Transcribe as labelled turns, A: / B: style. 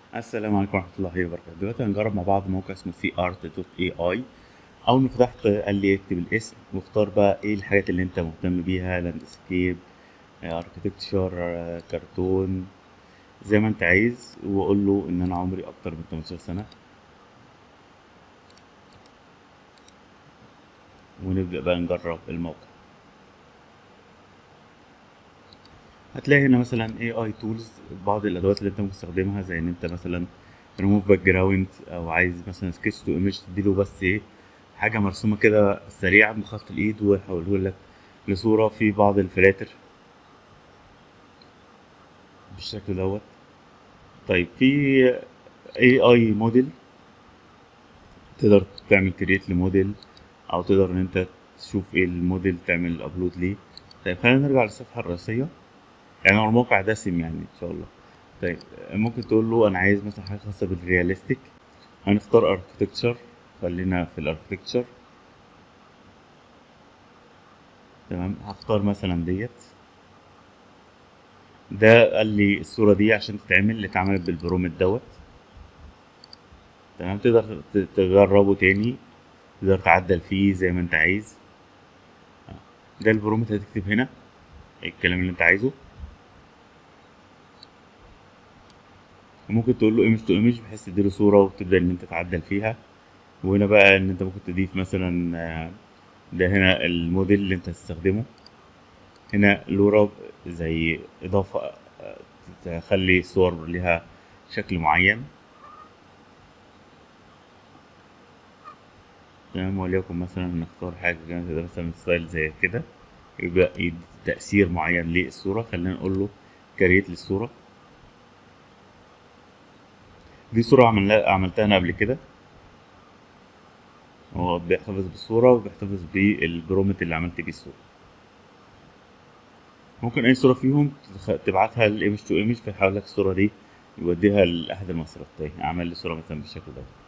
A: السلام عليكم ورحمة الله وبركاته دلوقتي هنجرب مع بعض موقع اسمه سي ارت دوت اي اي أول ما فتحت قال لي اكتب الاسم واختار بقى ايه الحاجات اللي انت مهتم بيها لاندسكيب اركتكتشر كرتون زي ما انت عايز واقول له ان انا عمري اكتر من 18 سنة ونبدأ بقى نجرب الموقع هتلاقي هنا مثلا اي اي تولز بعض الادوات اللي انت ممكن تستخدمها زي ان انت مثلا ريموف باك جراوند او عايز مثلا سكتش تو ايمج تديله بس ايه حاجه مرسومه كده سريعه بخط الايد ويحوله لك لصوره في بعض الفلاتر بالشكل دوت طيب في اي اي موديل تقدر تعمل كرييت لموديل او تقدر ان انت تشوف ايه الموديل تعمل ابلود ليه طيب خلينا نرجع للصفحه الرئيسيه يعني هو الموقع دسم يعني ان شاء الله طيب ممكن تقول له انا عايز مثلا حاجه خاصه بالرياليستيك هنختار اركتكتشر خلينا في الاركتكتشر تمام هختار مثلا ديت ده قال لي الصوره دي عشان تتعمل اللي اتعملت بالبرومت دوت تمام تقدر تجربه تاني تقدر تعدل فيه زي ما انت عايز ده البرومت هتكتب هنا الكلام اللي انت عايزه وممكن تقول له ايمج تو ايمج بحيث تديله صورة وتبدأ ان انت تعدل فيها وهنا بقى ان انت ممكن تضيف مثلا ده هنا الموديل اللي انت هتستخدمه هنا لورا زي اضافة تخلي الصور لها شكل معين تمام وليكن مثلا نختار حاجة كده مثلا ستايل زي كده يبقى يدي تأثير معين للصورة خلينا نقول له كريت للصورة دي صورة عملنا عملتها أنا قبل كده هو بيحتفظ بالصورة وبيحتفظ بالبرومت اللي عملت بيه الصورة ممكن أي صورة فيهم تبعتها لإيمج تو إيمج فيحول لك الصورة دي يوديها لأحد المصادر طيب أعمل لي صورة مثلا بالشكل ده